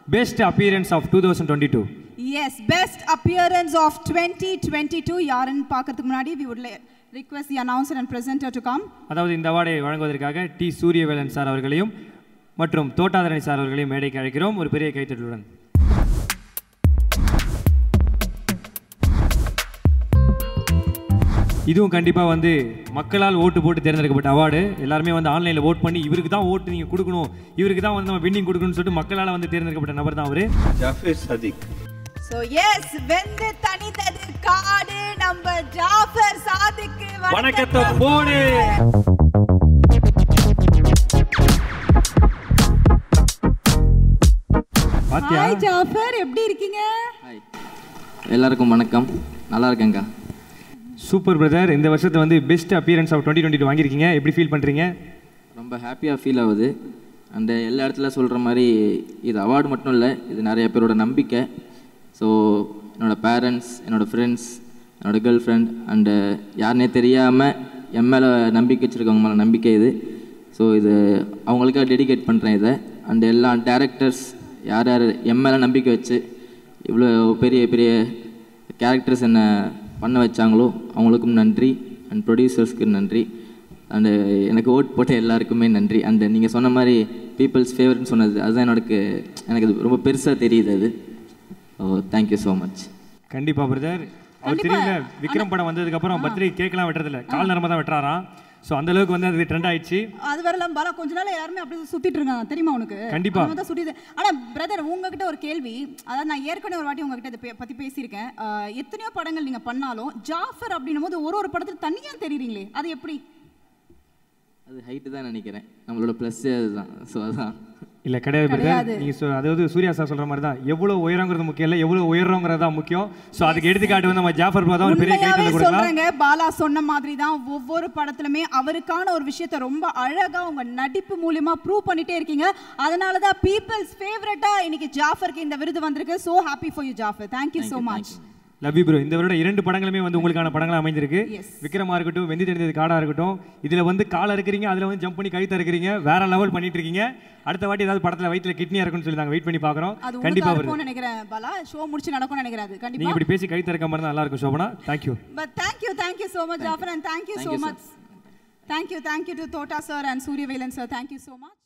Best appearance of two thousand twenty two yes best appearance of twenty twenty two யாருன்னு பார்க்கறதுக்கு முன்னாடி we would request the announcer and presenter to come அதாவது இந்த அவார்டை வழங்குவதற்காக D Suriyavelan sir அவர்களையும் மற்றும் Thota Tharani sir அவர்களையும் மேடைக்கு அழைக்கிறோம் ஒரு பெரிய கைத்தட்டுடன் இதுவும் கண்டிப்பாக வந்து மக்களால் ஓட்டு போட்டு தேர்ந்தெடுக்கப்பட்ட அவார்டு எல்லாருமே வந்து ஆன்லைனில் ஓட் பண்ணி இவருக்கு தான் ஓட்டு நீங்கள் கொடுக்கணும் இவருக்கு தான் வந்து நம்ம வின்னிங் கொடுக்கணும்னு சொல்லிட்டு மக்களால் வந்து தேர்ந்தெடுக்கப்பட்ட நபர் தான் அவர் ஜாஃபர் சதிக் ஸோ எஸ் வெந்து தனித்தது காடு நம்ம ஜாஃபர் சாதிக்கு வணக்கத்தை போடு பாத்தியா ஹாய் ஜாஃபர் எப்படி இருக்கீங்க ஹாய் எல்லாருக்கும் வணக்கம் நல்லா இருக்கேங்க்கா சூப்பர் பிரதர் இந்த வருஷத்தை வந்து best appearance of twenty twenty வாங்கியிருக்கீங்க எப்படி ஃபீல் பண்ணுறீங்க ரொம்ப ஹாப்பியாக ஃபீல் ஆகுது அந்த எல்லா இடத்துல சொல்கிற மாதிரி இது அவார்டு மட்டும் இல்லை இது நிறைய பேரோட நம்பிக்கை ஸோ என்னோடய பேரண்ட்ஸ் என்னோடய ஃப்ரெண்ட்ஸ் என்னோடய கேர்ள் ஃப்ரெண்ட் அண்டு யாருனே தெரியாமல் என் மேலே நம்பிக்கை வச்சுருக்கவங்க மேலே நம்பிக்கை இது ஸோ இது அவங்களுக்காக டெடிகேட் பண்ணுறேன் இதை அண்ட் எல்லா டேரக்டர்ஸ் யார் யார் என் மேலே நம்பிக்கை வச்சு இவ்வளோ பெரிய பெரிய கேரக்டர்ஸ் என்ன பண்ண வச்சாங்களோ அவங்களுக்கும் நன்றி அண்ட் ப்ரொடியூசர்ஸ்க்கு நன்றி அண்டு எனக்கு ஓட் போட்ட எல்லாருக்குமே நன்றி அண்டு நீங்கள் சொன்ன மாதிரி பீப்புள்ஸ் ஃபேவரட்னு சொன்னது அதுதான் எனக்கு எனக்கு இது ரொம்ப பெருசாக தெரியுது அது ஓ தேங்க்யூ ஸோ மச் கண்டிப்பா பிரதர் அவர் தெரியல விக்ரம் படம் வந்ததுக்கு அப்புறம் பர்த்டே கேக்லாம் வெட்டுறதில்ல கால் நேரமாக தான் வெட்டுறாராம் ஸோ அந்த அளவுக்கு வந்து அது ட்ரெண்ட் ஆயிடுச்சு அது வரலாம் பாலா கொஞ்ச நாள் எல்லாருமே அப்படி சுத்திட்டு இருக்காங்க தெரியுமா உனக்கு கண்டிப்பா. அந்த மாதிரி தான் சுத்திட்டு ஆனா பிரதர் உங்ககிட்ட ஒரு கேள்வி அதாவது நான் ஏற்கனவே ஒரு வாட்டி உங்ககிட்ட இதை பே- பத்தி பேசியிருக்கேன் ஆஹ், எத்தனையோ படங்கள் நீங்க பண்ணாலும் ஜாஃபர் அப்படின்னும் போது ஒரு ஒரு படத்துல தனியா தெரியுறீங்களே அது எப்படி அது ஹைட்டு தான் நினைக்கிறேன் நம்மளோட ப்ளஸ்ஸே அதுதான் ஸோ அதான் இல்ல கிடையாது கிடையாது. பிரதர் நீங்க சொ- அதாவது சூர்யா சார் சொல்ற மாதிரி தான் எவ்வளவு உயரங்கிறது முக்கியம் இல்லை எவ்வளவு உயர்றோங்கிறது தான் முக்கியம் ஸோ அதுக்கு எடுத்துக்காட்டு வந்து நம்ம ஜாஃபர் பிரதா ஒரு பெரிய உண்மையாவே கைத்தல் கொடுக்கலாம் சொல்றேங்க பாலா சொன்ன மாதிரி தான் ஒவ்வொரு படத்துலயுமே அவருக்கான ஒரு விஷயத்தை ரொம்ப அழகா உங்க நடிப்பு மூலியமா ப்ரூவ் பண்ணிட்டே இருக்கீங்க அதனால தான் பீப்பிள்ஸ் ஃபேவரட்டா இன்னைக்கு ஜாஃபருக்கு இந்த விருது வந்திருக்கு so happy for you Jafar thank you so much love you bro இந்த வருடம் இரண்டு படங்களுமே வந்து உங்களுக்கான படங்களா அமைந்திருக்கு Yes. விக்ரமா இருக்கட்டும் வெந்தி தெரிந்தது காடா இருக்கட்டும் இதுல வந்து காலை இருக்கிறீங்க அதுல வந்து ஜம்ப் பண்ணி கழுத்த இருக்கிறீங்க வேற லெவல் பண்ணிட்டு இருக்கீங்க அடுத்த வாட்டி ஏதாவது படத்துல வயித்துல கிட்னியா இருக்கும்னு சொல்லி நாங்க வெயிட் பண்ணி பாக்குறோம் அது கண்டிப்பா உங்களுக்கு வருது இருக்கும்னு நினைக்கிறேன் பாலா ஷோ முடிச்சு நடக்கும்னு நினைக்கிறேன் அது நீங்க கண்டிப்பா இப்படி பேசி கை திறக்க மாதிரி நல்லா இருக்கும் Shobana thank you But thank you, thank you so much, Jafar, and thank you Thank so you, sir. much. Thank you, thank you to Tota sir and Surya Velan sir. Thank you so much.